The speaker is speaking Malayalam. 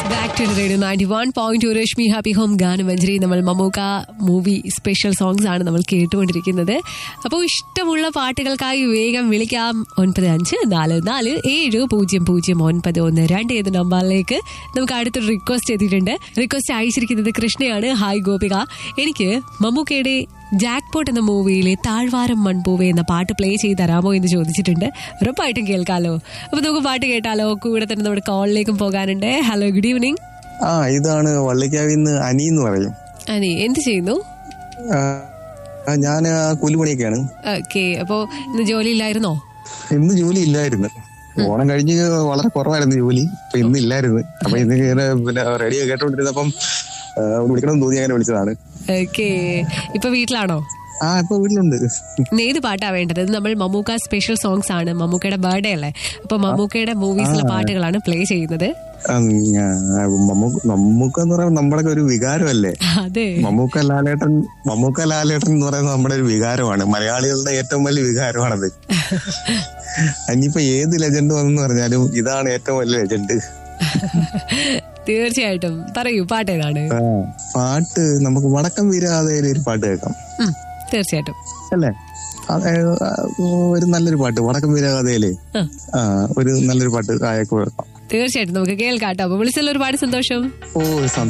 Back to radio ninety one point two Rashmi happy home ഗാനമഞ്ജരി നമ്മൾ മമ്മൂക്ക മൂവി സ്പെഷ്യൽ സോങ്സ് ആണ് നമ്മൾ കേട്ടുകൊണ്ടിരിക്കുന്നത് അപ്പോൾ ഇഷ്ടമുള്ള പാട്ടുകൾക്കായി വേഗം വിളിക്കാം ഒൻപത് അഞ്ച് നാല് നാല് ഏഴ് പൂജ്യം പൂജ്യം ഒൻപത് ഒന്ന് രണ്ട് ഏത് നമ്പറിലേക്ക് നമുക്ക് അടുത്തൊരു റിക്വസ്റ്റ് എത്തിയിട്ടുണ്ട് റിക്വസ്റ്റ് അയച്ചിരിക്കുന്നത് കൃഷ്ണയാണ് ഹായ് ഗോപിക എനിക്ക് മമ്മൂക്കയുടെ ജാക്ക് പോട്ട് എന്ന മൂവിയിലെ താഴ്വാരം മൺപൂവെ എന്ന പാട്ട് പ്ലേ ചെയ്ത് തരാമോ എന്ന് ചോദിച്ചിട്ടുണ്ട് ഉറപ്പായിട്ടും കേൾക്കാലോ അപ്പൊ നമുക്ക് പാട്ട് കേട്ടാലോ കൂടെ തന്നെ നമ്മുടെ കോളിലേക്കും പോകാനുണ്ട് ഹലോ ഗുഡ് ഈവനിങ് ആ ഇതാണ് വള്ളിക്കാവിന്ന് അനി എന്ന് പറയും അനി എന്ത് ചെയ്യുന്നു ഞാൻ കൂലിപ്പണിയൊക്കെയാണ് ഓക്കെ അപ്പോ ഇന്ന് ജോലി ഇല്ലായിരുന്നോ ഇന്ന് ജോലി ഇല്ലായിരുന്നു ഓണം കഴിഞ്ഞ് വളരെ കുറവായിരുന്നു ജോലി അപ്പൊ ഇന്ന് ഇല്ലായിരുന്നു അപ്പൊ ഇന്ന് ഇങ്ങനെ പിന്നെ റേഡിയോ കേട്ടോണ്ടിരുന്നപ്പം ആ, വിളിക്കണം തോന്നി അങ്ങനെ വിളിച്ചതാണ് ഓക്കെ ഇപ്പൊ വീട്ടിലാണോ ആ ഇപ്പൊ വീട്ടിലുണ്ട് ഇന്ന് ഏത് പാട്ടാ വേണ്ടത് ഇത് നമ്മൾ മമ്മൂക്ക സ്പെഷ്യൽ സോങ്സ് ആണ് മമ്മൂക്കയുടെ ബർത്ത്ഡേ അല്ലേ അപ്പൊ മമ്മൂക്കയുടെ മൂവീസിലെ പാട്ടുകളാണ് പ്ലേ ചെയ്യുന്നത് ആ, ഞാ- മമ്മൂ- മമ്മൂക്ക എന്ന് പറയുമ്പോൾ നമ്മുടെ ഒരു വികാരമല്ലേ അതെ മമ്മൂക്ക ലാലേട്ടൻ മമ്മൂക്ക ലാലേട്ടൻ എന്ന് പറയുന്നത് നമ്മുടെ ഒരു വികാരമാണ് മലയാളികളുടെ ഏറ്റവും വലിയ വികാരമാണത് ഇനിയിപ്പോ ഏത് ലെജൻഡ് വന്നെന്ന് പറഞ്ഞാലും ഇതാണ് ഏറ്റവും വലിയ ലെജൻഡ് തീർച്ചയായിട്ടും പറയൂ പാട്ട് ഏതാണ് ആ, പാട്ട് നമുക്ക് വടക്കം വീരാതയിൽ ഒരു പാട്ട് കേൾക്കാം ഉം, തീർച്ചയായിട്ടും അല്ലേ അത് ആ, ഒരു നല്ലൊരു പാട്ട് വടക്കം വീരാകഥയില് ആ. ആ ഒരു നല്ലൊരു പാട്ട് അയക്ക് കേൾക്കാം തീർച്ചയായിട്ടും നമുക്ക് കേൾക്കാം കേട്ടോ അപ്പൊ വിളിച്ചല്ലോ ഒരുപാട് സന്തോഷം ഓ സന്തോഷം